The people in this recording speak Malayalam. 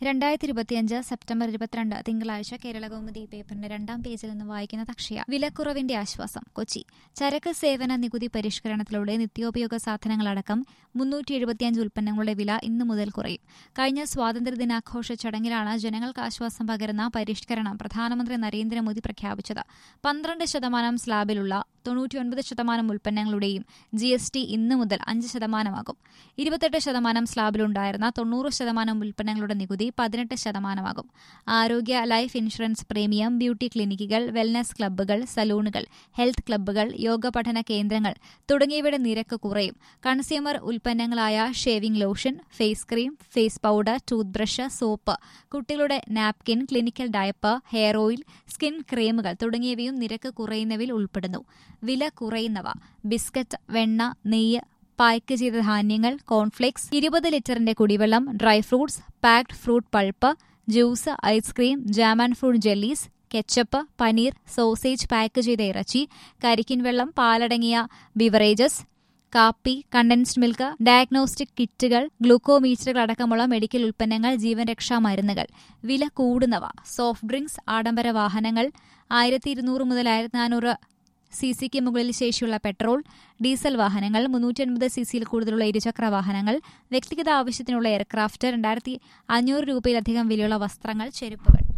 രണ്ടായിരത്തി ഇരുപത്തിയഞ്ച് സെപ്റ്റംബർ ഇരുപത്തിരണ്ട് തിങ്കളാഴ്ച കേരള കൗമുദി പേപ്പറിന്റെ രണ്ടാം പേജിൽ നിന്ന് വായിക്കുന്ന തക്ഷയ വിലക്കുറവിന്റെ ആശ്വാസം കൊച്ചി ചരക്ക് സേവന നികുതി പരിഷ്കരണത്തിലൂടെ നിത്യോപയോഗ സാധനങ്ങളടക്കം മുന്നൂറ്റി എഴുപത്തിയഞ്ച് ഉൽപ്പന്നങ്ങളുടെ വില ഇന്നു മുതൽ കുറയും കഴിഞ്ഞ സ്വാതന്ത്ര്യദിനാഘോഷ ചടങ്ങിലാണ് ജനങ്ങൾക്ക് ആശ്വാസം പകരുന്ന പരിഷ്കരണം പ്രധാനമന്ത്രി നരേന്ദ്രമോദി പ്രഖ്യാപിച്ചത് പന്ത്രണ്ട് ശതമാനം സ്ലാബിലുള്ള തൊണ്ണൂറ്റിയൊൻപത് ശതമാനം ഉൽപ്പന്നങ്ങളുടെയും ജി എസ് ടി ഇന്നു മുതൽ അഞ്ച് ശതമാനമാകും ഇരുപത്തെട്ട് ശതമാനം സ്ലാബിലുണ്ടായിരുന്ന തൊണ്ണൂറ് ശതമാനം ഉൽപ്പന്നങ്ങളുടെ നികുതി പതിനെട്ട് ശതമാനമാകും ആരോഗ്യ ലൈഫ് ഇൻഷുറൻസ് പ്രീമിയം ബ്യൂട്ടി ക്ലിനിക്കുകൾ വെൽനസ് ക്ലബ്ബുകൾ സലൂണുകൾ ഹെൽത്ത് ക്ലബ്ബുകൾ യോഗ പഠന കേന്ദ്രങ്ങൾ തുടങ്ങിയവയുടെ നിരക്ക് കുറയും കൺസ്യൂമർ ഉൽപ്പന്നങ്ങളായ shaving lotion face cream face powder toothbrush soap കുട്ടികളുടെ napkin clinical diaper hair oil skin ക്രീമുകൾ തുടങ്ങിയവയും നിരക്ക് കുറയുന്നവയിൽ ഉൾപ്പെടുന്നു വില കുറയുന്നവ ബിസ്ക്കറ്റ് വെണ്ണ നെയ്യ് പായ്ക്ക് ചെയ്ത ധാന്യങ്ങൾ കോൺഫ്ലെക്സ് ഇരുപത് ലിറ്ററിന്റെ കുടിവെള്ളം dry fruits packed fruit pulp juice ice cream jam and fruit jellies ketchup paneer sausage pack ചെയ്ത ഇറച്ചി കരിക്കിൻ വെള്ളം പാലടങ്ങിയ ബിവറേജസ് കാപ്പി കണ്ടൻസ്ഡ് മിൽക്ക് ഡയഗ്നോസ്റ്റിക് കിറ്റുകൾ ഗ്ലൂക്കോമീറ്ററുകൾ അടക്കമുള്ള മെഡിക്കൽ ഉൽപ്പന്നങ്ങൾ ജീവൻ രക്ഷാ മരുന്നുകൾ വില കൂടുന്നവ സോഫ്റ്റ് ഡ്രിങ്ക്സ് ആഡംബര വാഹനങ്ങൾ ആയിരത്തി ഇരുന്നൂറ് മുതൽ ആയിരത്തി നാനൂറ് സി സിക്ക് മുകളിൽ ശേഷിയുള്ള പെട്രോൾ ഡീസൽ വാഹനങ്ങൾ മുന്നൂറ്റി അൻപത് സി സിയിൽ കൂടുതലുള്ള ഇരുചക്ര വാഹനങ്ങൾ വ്യക്തിഗത ആവശ്യത്തിനുള്ള എയർക്രാഫ്റ്റ് രണ്ടായിരത്തി അഞ്ഞൂറ് രൂപയിലധികം വിലയുള്ള വസ്ത്രങ്ങൾ ചെരുപ്പുകൾ